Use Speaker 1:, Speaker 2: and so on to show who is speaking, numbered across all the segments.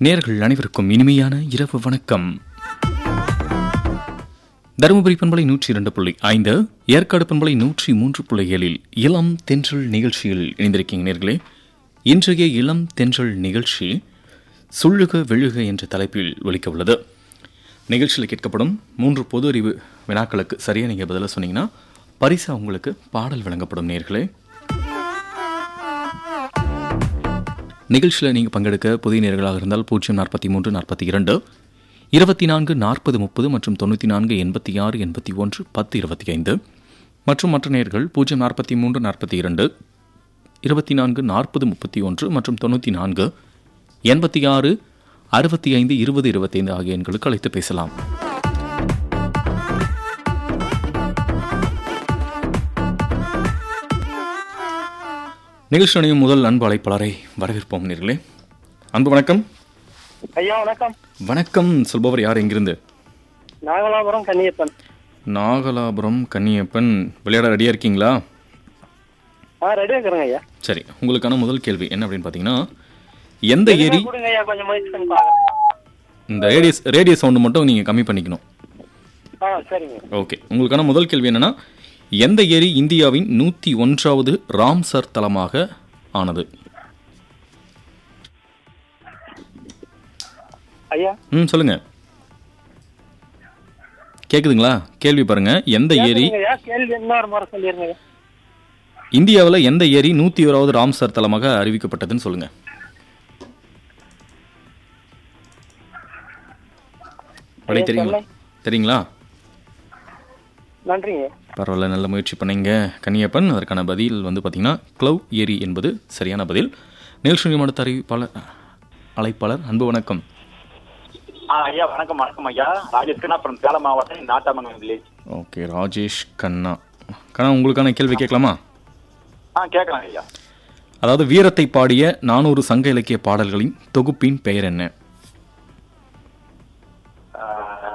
Speaker 1: நேர்கள் அனைவருக்கும் இனிமையான இரவு வணக்கம் தருமபுரி பண்பலை நூற்றி இரண்டு புள்ளி ஐந்து ஏற்காடு பண்பலை நூற்றி மூன்று புள்ளி ஏழில் இளம் தென்றல் நிகழ்ச்சியில் இணைந்திருக்கீங்க நேர்களே இன்றைய இளம் தென்றல் நிகழ்ச்சி சுள்ளுக வெழுக என்ற தலைப்பில் ஒலிக்க உள்ளது நிகழ்ச்சியில் கேட்கப்படும் மூன்று பொது அறிவு வினாக்களுக்கு சரியாக நீங்கள் பதிலாக சொன்னீங்கன்னா பரிசா உங்களுக்கு பாடல் வழங்கப்படும் நேர்களே நிகழ்ச்சியில் நீங்கள் பங்கெடுக்க புதிய நேர்களாக இருந்தால் பூஜ்ஜியம் நாற்பத்தி மூன்று நாற்பத்தி இரண்டு இருபத்தி நான்கு நாற்பது முப்பது மற்றும் தொண்ணூற்றி நான்கு எண்பத்தி ஆறு எண்பத்தி ஒன்று பத்து இருபத்தி ஐந்து மற்றும் மற்ற நேர்கள் பூஜ்ஜியம் நாற்பத்தி மூன்று நாற்பத்தி இரண்டு இருபத்தி நான்கு நாற்பது முப்பத்தி ஒன்று மற்றும் தொண்ணூற்றி நான்கு எண்பத்தி ஆறு அறுபத்தி ஐந்து இருபது இருபத்தைந்து ஆகிய எண்களுக்கு அழைத்து பேசலாம் நிகழ்ச்சியனையும் முதல் அன்பு அழைப்பாளரை வரவேற்போம் நேர்களே அன்பு வணக்கம்
Speaker 2: ஐயா வணக்கம்
Speaker 1: வணக்கம் சொல்பவர் யார் எங்கிருந்து
Speaker 2: நாகலாபுரம் கன்னியப்பன்
Speaker 1: நாகலாபுரம் கன்னியப்பன் விளையாட ரெடியாக இருக்கீங்களா
Speaker 2: ஆ ரெடியா இருக்கிறேங்க ஐயா
Speaker 1: சரி உங்களுக்கான முதல் கேள்வி என்ன அப்படின்னு பார்த்தீங்கன்னா எந்த ஏரி
Speaker 2: கொடுங்க ஐயா கொஞ்சம் முயற்சி பண்ணி பாக்குறேன்
Speaker 1: இந்த ரேடியஸ் ரேடியஸ் சவுண்டு மட்டும் நீங்கள் கம்மி பண்ணிக்கணும்
Speaker 2: ஆ சரிங்க
Speaker 1: ஓகே உங்களுக்கான முதல் கேள்வி என்னன்னா எந்த ஏரி இந்தியாவின் நூற்றி ஒன்றாவது ராம்சர் தலமாக ஆனது
Speaker 2: ஐயா
Speaker 1: ம் சொல்லுங்க கேக்குதுங்களா கேள்வி பாருங்க எந்த ஏரி
Speaker 2: கேக்குதுங்க ஐயா கேள்வி இன்னொரு முறை சொல்லிருங்க ஐயா
Speaker 1: இந்தியாவில் எந்த ஏரி நூற்றி ஓராவது ராம்சர் தலமாக அறிவிக்கப்பட்டதுன்னு சொல்லுங்க வழி
Speaker 2: ஐயா,
Speaker 1: தெரியுங்களா
Speaker 2: சொல்லேன்.
Speaker 1: தெரியுங்களா
Speaker 2: நன்றிங்க
Speaker 1: பரவாயில்ல நல்ல முயற்சி பண்ணீங்க கன்னியப்பன் அதற்கான பதில் வந்து பார்த்தீங்கன்னா க்ளவ் ஏரி என்பது சரியான பதில் நிகழ்ச்சி அடுத்த அறிவிப்பாளர் அழைப்பாளர் அன்பு வணக்கம்
Speaker 3: ஆ ஐயா வணக்கம் வணக்கம் ஐயா ராஜேஷ் அப்புறம் சேலம் மாவட்டம் நாட்டாமங்கலம் வில்லேஜ்
Speaker 1: ஓகே ராஜேஷ் கண்ணா கண்ணா உங்களுக்கான கேள்வி கேட்கலாமா
Speaker 3: ஆ கேட்கலாம் ஐயா
Speaker 1: அதாவது வீரத்தை பாடிய நானூறு சங்க இலக்கிய பாடல்களின் தொகுப்பின் பெயர் என்ன
Speaker 3: ஆ,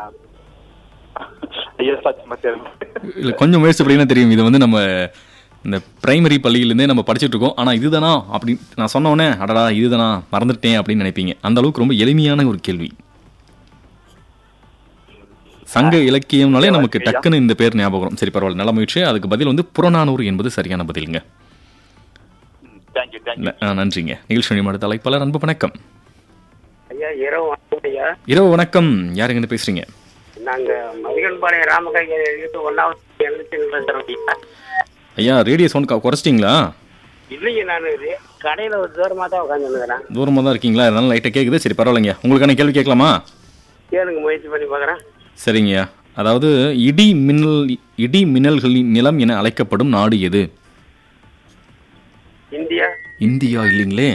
Speaker 3: ஐயா சத்தியமா தெரியல
Speaker 1: இல்லை கொஞ்சம் முயற்சி பண்ணிங்கன்னா தெரியும் இது வந்து நம்ம இந்த பிரைமரி பள்ளியிலேருந்தே நம்ம படிச்சுட்டு இருக்கோம் ஆனால் இதுதானா அப்படி நான் சொன்ன உடனே அடடா இதுதானா மறந்துட்டேன் அப்படின்னு நினைப்பீங்க அந்த அளவுக்கு ரொம்ப எளிமையான ஒரு கேள்வி சங்க இலக்கியம்னாலே நமக்கு டக்குன்னு இந்த பேர் ஞாபகம் வரும் சரி பரவாயில்ல நல்ல முயற்சி அதுக்கு பதில் வந்து புறநானூறு என்பது சரியான பதிலுங்க
Speaker 3: தேங்க்யூ தேங்க்யூ
Speaker 1: ந- ஆ, நன்றிங்க நிகழ்ச்சி அடுத்த அழைப்பாளர் அன்பு வணக்கம்
Speaker 2: ஐயா இரவு வணக்கம் ஐயா
Speaker 1: இரவு வணக்கம் யார் எங்க பேசுறீங்க
Speaker 2: நாங்க மதிகன்பாளையம் ராமகாய் வீட்டு ஒன்னாவது எழுநூத்தி பேசுறோம் ஐயா
Speaker 1: ஐயா ரேடியோ சவுண்ட் குறைச்சிட்டிங்களா
Speaker 2: இல்லைங்க நான் கடையில ஒரு தூரமா தான் உட்காந்துருக்கிறேன்
Speaker 1: தூரமாக தான் இருக்கீங்களா அதனால லைட்டாக கேட்குது சரி பரவாயில்லைங்க உங்களுக்கான கேள்வி கேட்கலாமா
Speaker 2: கேளுங்க முயற்சி பண்ணி பாக்குறேன்
Speaker 1: சரிங்கய்யா அதாவது இடி மின்னல் இடி மின்னல்களின் நிலம் என அழைக்கப்படும் நாடு எது
Speaker 2: இந்தியா
Speaker 1: இந்தியா இல்லைங்களே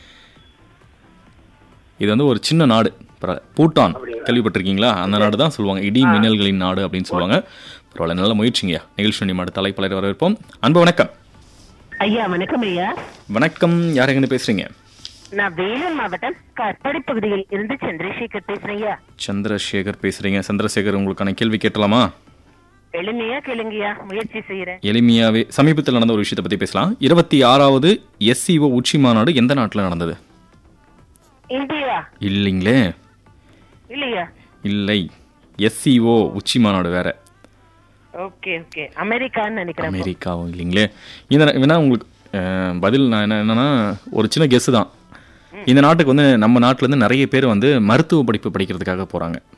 Speaker 1: இது வந்து ஒரு சின்ன நாடு பரவாயில்ல. பூட்டான் கேள்விப்பட்டிருக்கீங்களா அந்த நாடு தான் சொல்லுவாங்க இடி மின்னல்களின் நாடு அப்படின்னு சொல்லுவாங்க பரவாயில்ல நல்ல முயற்சிங்கய்யா நிகழ்ச்சி நிமிட தலைப்பலர் வரவேற்போம் அன்பு வணக்கம்
Speaker 4: ஐயா வணக்கம் ஐயா
Speaker 1: வணக்கம் யார் எங்கன்னு பேசுறீங்க
Speaker 4: நான் வேலூர் மாவட்டம் கற்படி பகுதியில் இருந்து சந்திரசேகர் பேசுறேன் ஐயா
Speaker 1: சந்திரசேகர் பேசுறீங்க சந்திரசேகர் உங்களுக்கான கேள்வி கேட்டலாமா
Speaker 4: எளிமையா கேளுங்கய்யா முயற்சி செய்யறேன்
Speaker 1: எளிமையாவே சமீபத்தில் நடந்த ஒரு விஷயத்தை பத்தி பேசலாம் இருபத்தி ஆறாவது எஸ்சிஓ உச்சி மாநாடு எந்த நாட்டில் நடந்தது
Speaker 4: இந்தியா
Speaker 1: இல்லைங்களே
Speaker 4: இல்லையா
Speaker 1: இல்லை எஸ்சிஓ உச்சி மாநாடு வேற
Speaker 4: ஓகே ஓகே அமெரிக்கான்னு நினைக்கிறேன் அப்போ.
Speaker 1: அமெரிக்காவும் இல்லைங்களே இந்த வேணா உங்களுக்கு அஹ், பதில் நான் என்ன என்னன்னா ஒரு சின்ன கெஸ் தான் இந்த நாட்டுக்கு வந்து நம்ம நாட்டுல இருந்து நிறைய பேர் வந்து மருத்துவ படிப்பு படிக்கிறதுக்காக போறாங்க